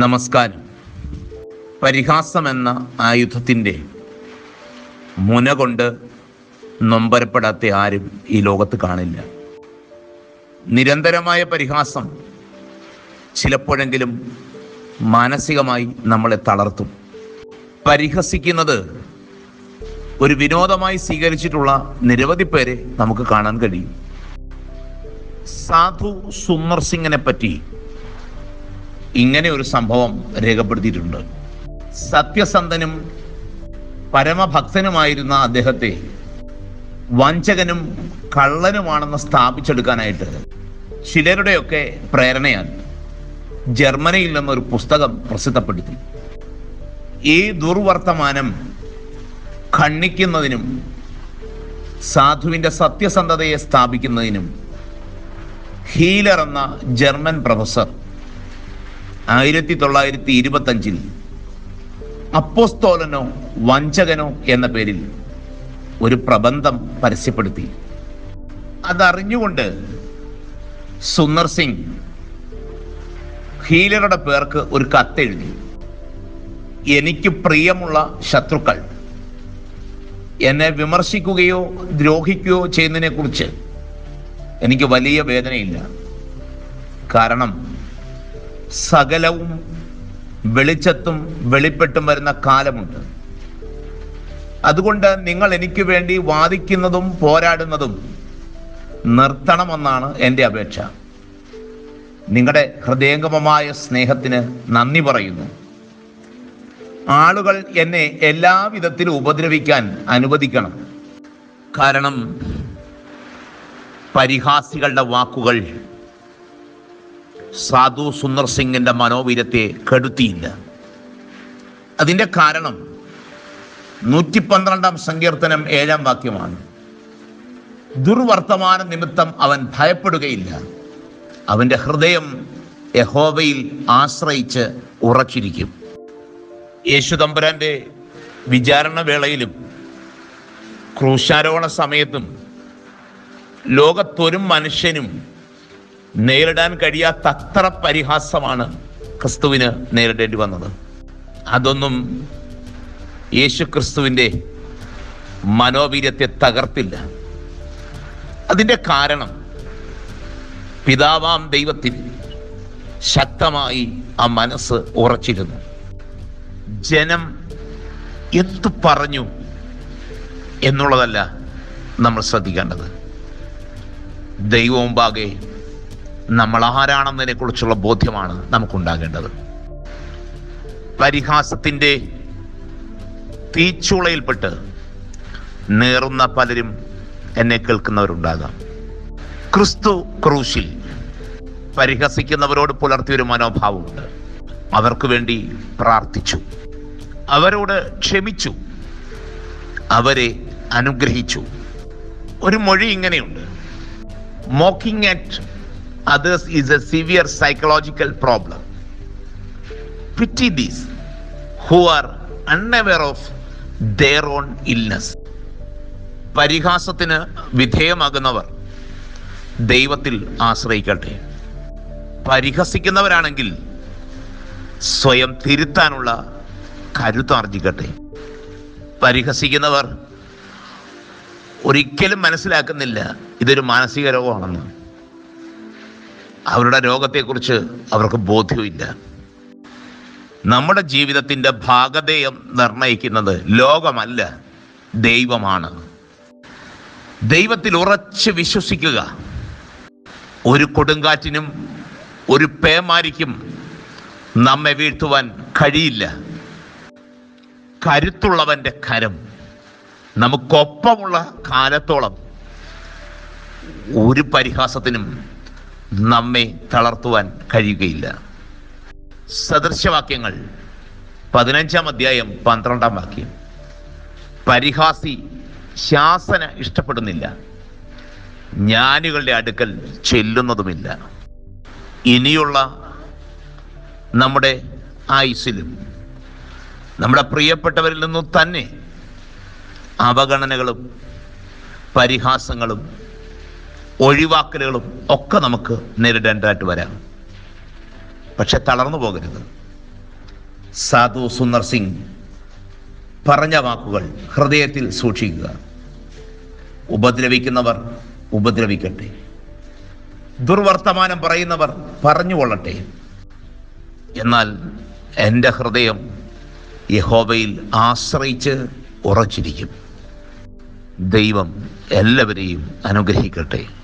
നമസ്കാരം പരിഹാസം എന്ന ആയുധത്തിൻ്റെ മുന കൊണ്ട് നൊമ്പരപ്പെടാത്ത ആരും ഈ ലോകത്ത് കാണില്ല നിരന്തരമായ പരിഹാസം ചിലപ്പോഴെങ്കിലും മാനസികമായി നമ്മളെ തളർത്തും പരിഹസിക്കുന്നത് ഒരു വിനോദമായി സ്വീകരിച്ചിട്ടുള്ള നിരവധി പേരെ നമുക്ക് കാണാൻ കഴിയും സാധു സുന്ദർ സിംഗിനെ പറ്റി ഇങ്ങനെ ഒരു സംഭവം രേഖപ്പെടുത്തിയിട്ടുണ്ട് സത്യസന്ധനും പരമഭക്തനുമായിരുന്ന അദ്ദേഹത്തെ വഞ്ചകനും കള്ളനുമാണെന്ന് സ്ഥാപിച്ചെടുക്കാനായിട്ട് ചിലരുടെയൊക്കെ പ്രേരണയാൽ ജർമ്മനിയിൽ നിന്നൊരു പുസ്തകം പ്രസിദ്ധപ്പെടുത്തി ഈ ദുർവർത്തമാനം ഖണ്ഡിക്കുന്നതിനും സാധുവിൻ്റെ സത്യസന്ധതയെ സ്ഥാപിക്കുന്നതിനും ഹീലർ എന്ന ജർമ്മൻ പ്രൊഫസർ ആയിരത്തി തൊള്ളായിരത്തി ഇരുപത്തഞ്ചിൽ അപ്പോസ്തോലനോ വഞ്ചകനോ എന്ന പേരിൽ ഒരു പ്രബന്ധം പരസ്യപ്പെടുത്തി അതറിഞ്ഞുകൊണ്ട് സുന്ദർ സിംഗ് ഹീലറുടെ പേർക്ക് ഒരു കത്തെഴുതി എനിക്ക് പ്രിയമുള്ള ശത്രുക്കൾ എന്നെ വിമർശിക്കുകയോ ദ്രോഹിക്കുകയോ ചെയ്യുന്നതിനെ കുറിച്ച് എനിക്ക് വലിയ വേദനയില്ല കാരണം സകലവും വെളിച്ചത്തും വെളിപ്പെട്ടും വരുന്ന കാലമുണ്ട് അതുകൊണ്ട് നിങ്ങൾ എനിക്ക് വേണ്ടി വാദിക്കുന്നതും പോരാടുന്നതും നിർത്തണമെന്നാണ് എൻ്റെ അപേക്ഷ നിങ്ങളുടെ ഹൃദയംഗമമായ സ്നേഹത്തിന് നന്ദി പറയുന്നു ആളുകൾ എന്നെ എല്ലാവിധത്തിലും ഉപദ്രവിക്കാൻ അനുവദിക്കണം കാരണം പരിഹാസികളുടെ വാക്കുകൾ സാധു സുന്ദർ സിംഗിന്റെ മനോവീര്യത്തെ കെടുത്തിയില്ല അതിന്റെ കാരണം നൂറ്റി പന്ത്രണ്ടാം സങ്കീർത്തനം ഏഴാം വാക്യമാണ് ദുർവർത്തമാന നിമിത്തം അവൻ ഭയപ്പെടുകയില്ല അവന്റെ ഹൃദയം യഹോവയിൽ ആശ്രയിച്ച് ഉറച്ചിരിക്കും യേശു തമ്പുരാന്റെ വിചാരണ വേളയിലും ക്രൂശാരോഹണ സമയത്തും ലോകത്തൊരു മനുഷ്യനും നേരിടാൻ കഴിയാത്ത അത്ര പരിഹാസമാണ് ക്രിസ്തുവിന് നേരിടേണ്ടി വന്നത് അതൊന്നും യേശു ക്രിസ്തുവിൻ്റെ മനോവീര്യത്തെ തകർത്തില്ല അതിൻ്റെ കാരണം പിതാവാം ദൈവത്തിൽ ശക്തമായി ആ മനസ്സ് ഉറച്ചിരുന്നു ജനം എന്തു പറഞ്ഞു എന്നുള്ളതല്ല നമ്മൾ ശ്രദ്ധിക്കേണ്ടത് ദൈവമുമ്പാകെ നമ്മൾ ആരാണെന്നതിനെ കുറിച്ചുള്ള ബോധ്യമാണ് നമുക്കുണ്ടാകേണ്ടത് പരിഹാസത്തിൻ്റെ തീച്ചുളയിൽപ്പെട്ട് നേറുന്ന പലരും എന്നെ കേൾക്കുന്നവരുണ്ടാകാം ക്രിസ്തു ക്രൂശിൽ പരിഹസിക്കുന്നവരോട് പുലർത്തിയൊരു മനോഭാവമുണ്ട് അവർക്ക് വേണ്ടി പ്രാർത്ഥിച്ചു അവരോട് ക്ഷമിച്ചു അവരെ അനുഗ്രഹിച്ചു ഒരു മൊഴി ഇങ്ങനെയുണ്ട് mocking at others is a severe psychological problem. Pity these who are unaware of their own illness. പരിഹാസത്തിന് വിധേയമാകുന്നവർ ദൈവത്തിൽ ആശ്രയിക്കട്ടെ പരിഹസിക്കുന്നവരാണെങ്കിൽ സ്വയം തിരുത്താനുള്ള കരുത്താർജിക്കട്ടെ പരിഹസിക്കുന്നവർ ഒരിക്കലും മനസ്സിലാക്കുന്നില്ല ഇതൊരു മാനസിക രോഗമാണെന്ന് അവരുടെ രോഗത്തെക്കുറിച്ച് അവർക്ക് ബോധ്യമില്ല നമ്മുടെ ജീവിതത്തിൻ്റെ ഭാഗധേയം നിർണയിക്കുന്നത് ലോകമല്ല ദൈവമാണ് ദൈവത്തിൽ ഉറച്ച് വിശ്വസിക്കുക ഒരു കൊടുങ്കാറ്റിനും ഒരു പേമാരിക്കും നമ്മെ വീഴ്ത്തുവാൻ കഴിയില്ല കരുത്തുള്ളവന്റെ കരം നമുക്കൊപ്പമുള്ള കാലത്തോളം ഒരു പരിഹാസത്തിനും നമ്മെ തളർത്തുവാൻ കഴിയുകയില്ല സദൃശവാക്യങ്ങൾ പതിനഞ്ചാം അധ്യായം പന്ത്രണ്ടാം വാക്യം പരിഹാസി ശാസന ഇഷ്ടപ്പെടുന്നില്ല ജ്ഞാനികളുടെ അടുക്കൽ ചെല്ലുന്നതുമില്ല ഇനിയുള്ള നമ്മുടെ ആയുസിലും നമ്മുടെ പ്രിയപ്പെട്ടവരിൽ നിന്നും തന്നെ അവഗണനകളും പരിഹാസങ്ങളും ഒഴിവാക്കലുകളും ഒക്കെ നമുക്ക് നേരിടേണ്ടതായിട്ട് വരാം പക്ഷെ തളർന്നു പോകരുത് സാധു സുന്ദർ സിംഗ് പറഞ്ഞ വാക്കുകൾ ഹൃദയത്തിൽ സൂക്ഷിക്കുക ഉപദ്രവിക്കുന്നവർ ഉപദ്രവിക്കട്ടെ ദുർവർത്തമാനം പറയുന്നവർ പറഞ്ഞുകൊള്ളട്ടെ എന്നാൽ എൻ്റെ ഹൃദയം യഹോവയിൽ ആശ്രയിച്ച് ഉറച്ചിരിക്കും ദൈവം എല്ലാവരെയും അനുഗ്രഹിക്കട്ടെ